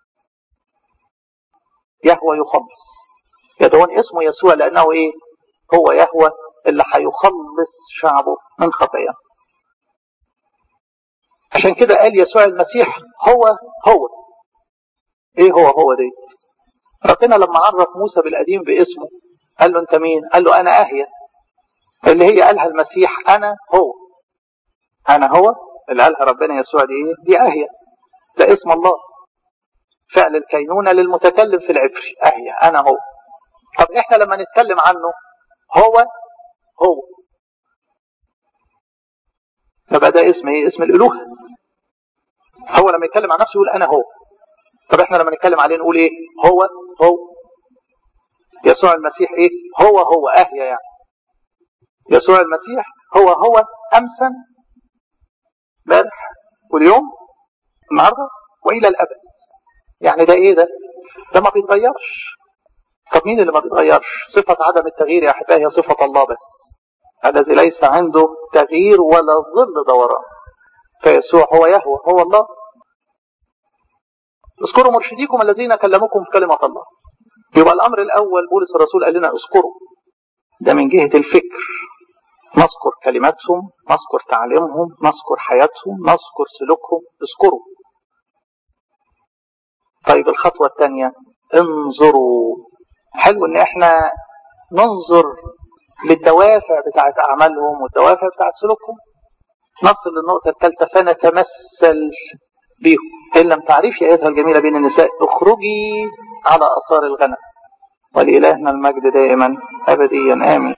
يهوى يخلص يدعون اسمه يسوع لأنه إيه هو يهوى اللي هيخلص شعبه من خطاياه عشان كده قال يسوع المسيح هو هو ايه هو هو ديت ربنا لما عرف موسى بالقديم باسمه قال له انت مين قال له انا اهيا اللي هي قالها المسيح انا هو انا هو اللي قالها ربنا يسوع دي ايه دي اهيا ده اسم الله فعل الكينونة للمتكلم في العبري أهي أنا هو طب إحنا لما نتكلم عنه هو هو فبقى ده اسم ايه اسم الالوهه هو لما يتكلم عن نفسه يقول انا هو طب احنا لما نتكلم عليه نقول ايه هو هو يسوع المسيح ايه هو هو اهيا يعني يسوع المسيح هو هو امسا امبارح واليوم النهارده والى الابد يعني ده ايه ده ده ما بيتغيرش طب مين اللي ما بيتغيرش صفه عدم التغيير يا احبائي هي صفه الله بس الذي ليس عنده تغيير ولا ظل دوران فيسوع هو يهوى هو الله اذكروا مرشديكم الذين كلموكم في كلمة الله يبقى الأمر الأول بولس الرسول قال لنا اذكروا ده من جهة الفكر نذكر كلماتهم نذكر تعليمهم نذكر حياتهم نذكر سلوكهم اذكروا طيب الخطوة الثانية انظروا حلو ان احنا ننظر للدوافع بتاعت أعمالهم والدوافع بتاعت سلوكهم نصل للنقطة الثالثة فنتمثل بيهم إن لم تعرفي أيتها الجميلة بين النساء اخرجي على أثار الغنم ولإلهنا المجد دائما أبديا آمين